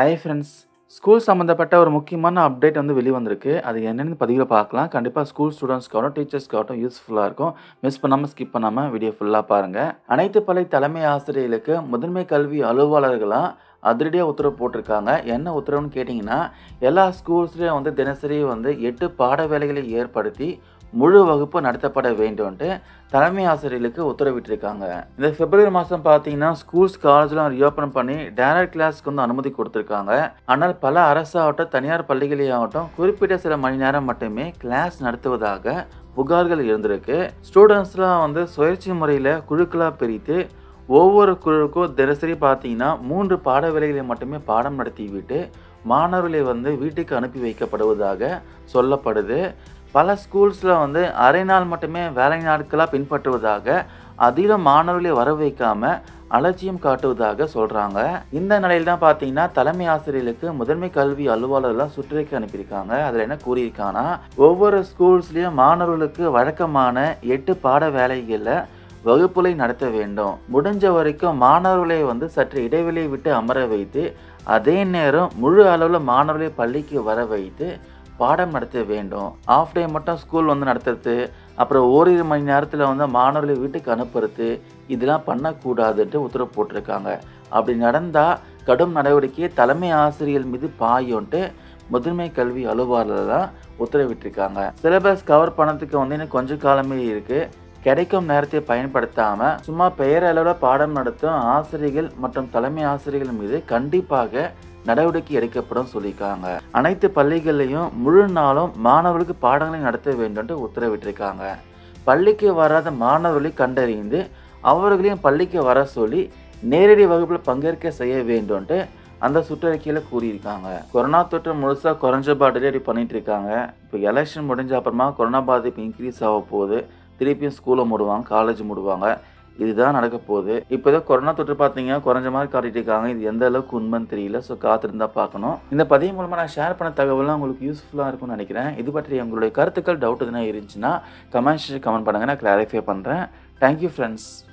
hi friends school சம்மந்தப்பட்ட ஒரு முக்கியமான அப்டேட் வந்து வெளிய வந்திருக்கு அது என்னென்னு பதிவில் பார்க்கலாம் கண்டிப்பாக ஸ்கூல் ஸ்டூடெண்ட்ஸ்க்காகட்டும் டீச்சர்ஸ்க்காகட்டும் யூஸ்ஃபுல்லாக இருக்கும் மிஸ் பண்ணாமல் ஸ்கிப் பண்ணாமல் வீடியோ ஃபுல்லாக பாருங்கள் அனைத்து பள்ளி தலைமை ஆசிரியர்களுக்கு முதன்மை கல்வி அலுவலர்களாக அதிரடியாக உத்தரவு போட்டிருக்காங்க என்ன உத்தரவுன்னு கேட்டிங்கன்னா எல்லா ஸ்கூல்ஸ்லேயும் வந்து தினசரி வந்து எட்டு பாட வேலைகளை ஏற்படுத்தி முழு வகுப்பு நடத்தப்பட வேண்டும்ன்ட்டு தலைமை ஆசிரியர்களுக்கு உத்தரவிட்டிருக்காங்க இந்த பிப்ரவரி மாதம் பார்த்தீங்கன்னா ஸ்கூல்ஸ் காலேஜ்லாம் ரீஓப்பன் பண்ணி டைரக்ட் கிளாஸ்க்கு வந்து அனுமதி கொடுத்துருக்காங்க ஆனால் பல அரசாகட்டும் தனியார் பள்ளிகளையாகட்டும் குறிப்பிட்ட சில மணி நேரம் மட்டுமே கிளாஸ் நடத்துவதாக புகார்கள் இருந்திருக்கு ஸ்டூடெண்ட்ஸ்லாம் வந்து சுயேட்சை முறையில் குழுக்களாக பிரித்து ஒவ்வொரு குழுவுக்கும் தினசரி பார்த்தீங்கன்னா மூன்று பாட வேலைகளை மட்டுமே பாடம் நடத்திவிட்டு மாணவர்களை வந்து வீட்டுக்கு அனுப்பி வைக்கப்படுவதாக சொல்லப்படுது பல ஸ்கூல்ஸில் வந்து அரை நாள் மட்டுமே வேலை நாட்களாக பின்பற்றுவதாக அதிக மாணவர்களை வர வைக்காமல் அலட்சியம் காட்டுவதாக சொல்கிறாங்க இந்த நிலையில் தான் பார்த்தீங்கன்னா தலைமை ஆசிரியர்களுக்கு முதன்மை கல்வி அலுவலர்லாம் சுற்றுரைக்கு அனுப்பியிருக்காங்க அதில் என்ன கூறியிருக்காங்கன்னா ஒவ்வொரு ஸ்கூல்ஸ்லேயும் மாணவர்களுக்கு வழக்கமான எட்டு பாட வேலைகளில் வகுப்புகளை நடத்த வேண்டும் முடிஞ்ச வரைக்கும் மாணவர்களை வந்து சற்று இடைவெளியை விட்டு அமர வைத்து அதே நேரம் முழு அளவில் மாணவர்களை பள்ளிக்கு வர வைத்து பாடம் நடத்த வேண்டும் ஆஃப் டே மட்டும் ஸ்கூல் வந்து நடத்துறது அப்புறம் ஓரிரு மணி நேரத்தில் வந்து மாணவர்களை வீட்டுக்கு அனுப்புறது இதெல்லாம் பண்ணக்கூடாதுன்ட்டு உத்தரவு போட்டிருக்காங்க அப்படி நடந்தால் கடும் நடவடிக்கையை தலைமை ஆசிரியர் மீது பாயோன்ட்டு முதன்மை கல்வி அலுவலர் தான் உத்தரவிட்டிருக்காங்க சிலபஸ் கவர் பண்ணதுக்கு வந்து இன்னும் கொஞ்சம் காலமே இருக்குது கிடைக்கும் நேரத்தை பயன்படுத்தாமல் சும்மா பெயர் அளவில் பாடம் நடத்தும் ஆசிரியர்கள் மற்றும் தலைமை ஆசிரியர்கள் மீது கண்டிப்பாக நடவடிக்கை எடுக்கப்படும் சொல்லியிருக்காங்க அனைத்து பள்ளிகள்லையும் முழு நாளும் மாணவர்களுக்கு பாடங்களை நடத்த வேண்டும்னு உத்தரவிட்டிருக்காங்க பள்ளிக்கு வராத மாணவர்களை கண்டறிந்து அவர்களையும் பள்ளிக்கு வர சொல்லி நேரடி வகுப்பில் பங்கேற்க செய்ய வேண்டும்ன்ட்டு அந்த சுற்றறிக்கையில் கூறியிருக்காங்க கொரோனா தொற்று முழுசாக குறைஞ்ச பாட்டிலே இப்படி பண்ணிட்டு இருக்காங்க இப்போ எலெக்ஷன் முடிஞ்ச அப்புறமா கொரோனா பாதிப்பு இன்க்ரீஸ் ஆக போகுது திருப்பியும் ஸ்கூலை மூடுவாங்க காலேஜ் மூடுவாங்க இதுதான் நடக்க போகுது இப்போ ஏதோ கொரோனா தொற்று பார்த்தீங்க குறைஞ்ச மாதிரி காட்டிட்டு இருக்காங்க இது எந்த அளவுக்கு உண்மைன்னு தெரியல ஸோ காத்திருந்தா பார்க்கணும் இந்த பதிவு மூலமாக நான் ஷேர் பண்ண தகவலாம் உங்களுக்கு யூஸ்ஃபுல்லாக இருக்கும்னு நினைக்கிறேன் இது பற்றி உங்களுடைய கருத்துக்கள் டவுட் எதுனா இருந்துச்சுன்னா கமெண்ட்ஸ் கமெண்ட் பண்ணுங்கள் நான் கிளாரிஃபை பண்ணுறேன் தேங்க்யூ ஃப்ரெண்ட்ஸ்